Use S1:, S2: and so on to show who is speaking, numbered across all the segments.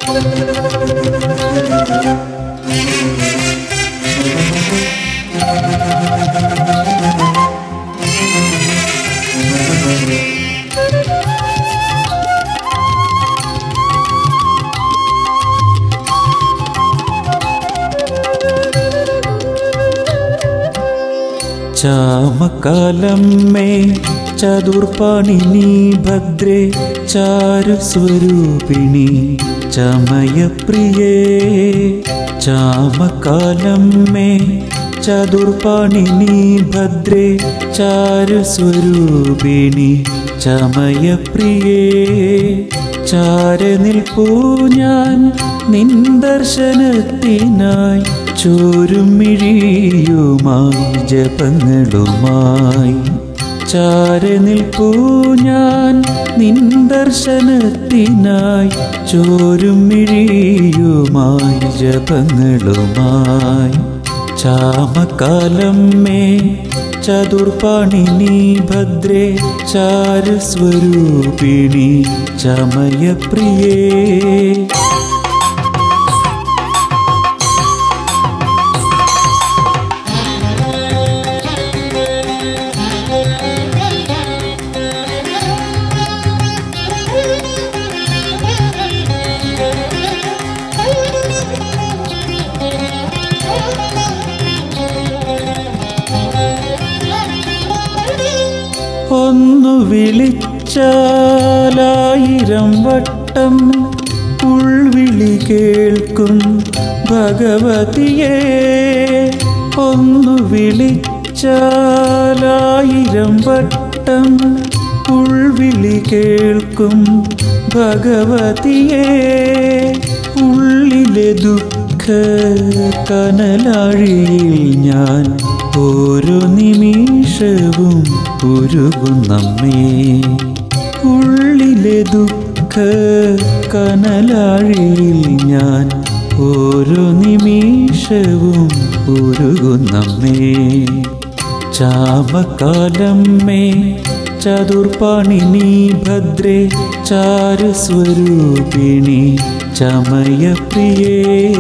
S1: ചാമക്കാലമ്മേ ചതുർപ്പാണിനി ഭദ്രേ ചാരുസ്വരൂപിണി ചമയപ്രിയേ ചാമക്കാലമ്മേ ചതുർപ്പാണിനി ഭദ്രേ ചാരുസ്വരൂപിണി ചമയപ്രിയേ ചാര നിൽപ്പൂ ഞാൻ നിൻ ദർശനത്തിനായി ചോരും മിഴിയുമായി ജപങ്ങളുമായി ചാര നിൽപ്പൂ ഞാൻ നിൻ ദർശനത്തിനായി ചോരും മിഴിയുമായി ജപങ്ങളുമായി ചാമക്കാലമ്മേ ചതുർപ്പാണിനി ഭദ്രേ ചാരുസ്വരൂപിണി ചമയപ്രിയേ ഒന്നു വിളിച്ചാലായിരം വട്ടം ഉൾവിളി കേൾക്കും ഭഗവതിയെ ഒന്നു വിളിച്ചാലായിരം വട്ടം ഉൾവിളി കേൾക്കും ഭഗവതിയെ ഉള്ളിലെ ദുഃഖ കനലാഴിയിൽ ഞാൻ ഓരോ നിമിഷവും ഉരുകുന്നമ്മേ ഉള്ളിലെ ദുഃഖ കനലാഴിയിൽ ഞാൻ ഓരോ നിമിഷവും ഉരുകുന്നമ്മേ ചാമക്കാലമ്മേ ചതുർപ്പാണിനി ഭദ്രേ ചാരുസ്വരൂപിണി ചമയപ്രിയേ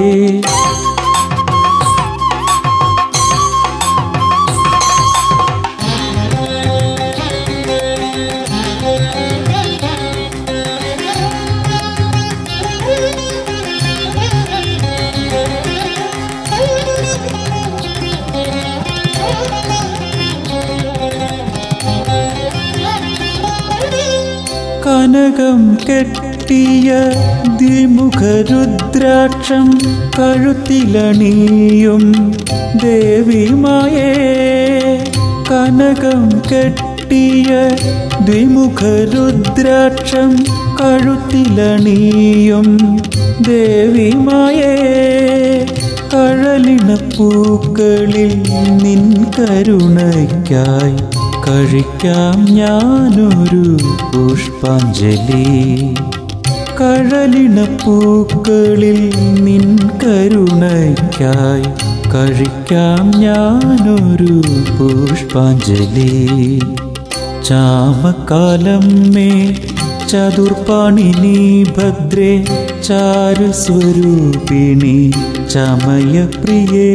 S1: കനകം കെട്ടിയ ദ്വിമുഖരുദ്രാക്ഷം കഴുത്തിലണിയും ദേവിമായേ കനകം കെട്ടിയ ദ്വിമുഖരുദ്രാക്ഷം കഴുത്തിലണിയും ദേവിമായേ കഴലിണപ്പൂക്കളിൽ നിൻ കരുണയ്ക്കായി കഴിക്കാം ഞാനൊരു പുഷ്പാഞ്ജലി കഴലിണപ്പൂക്കളിൽ നിൻ കരുണയ്ക്കായി കഴിക്കാം ഞാനൊരു പുഷ്പാഞ്ജലി ചാമക്കാലമ്മേ ചതുർപ്പാണിനി ഭദ്രേ ചാരുസ്വരൂപിണി ചമയപ്രിയേ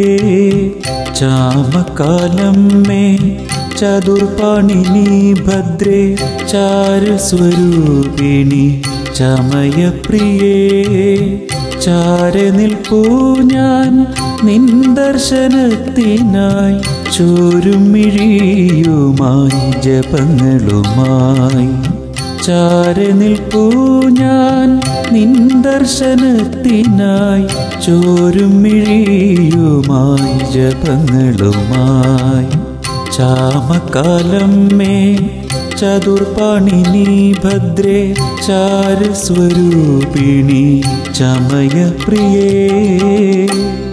S1: ചാമക്കാലമ്മേ ചതുർപ്പാണിനി ഭദ്രേ ചാരുസ്വരൂപിണി ചമയപ്രിയേ ചാര നിൽപ്പൂ ഞാൻ നിൻ ദർശനത്തിനായി ചോരും മിഴിയുമായി ജപങ്ങളുമായി ചാര നിൽപ്പൂ ഞാൻ നിൻ ദർശനത്തിനായി ചോരും മിഴിയുമായി ജപങ്ങളുമായി ചാമക്കാലമ്മേ ചതുർപ്പാണിനി ഭദ്രേ ചാരുസ്വരൂപിണി ചമയപ്രിയേ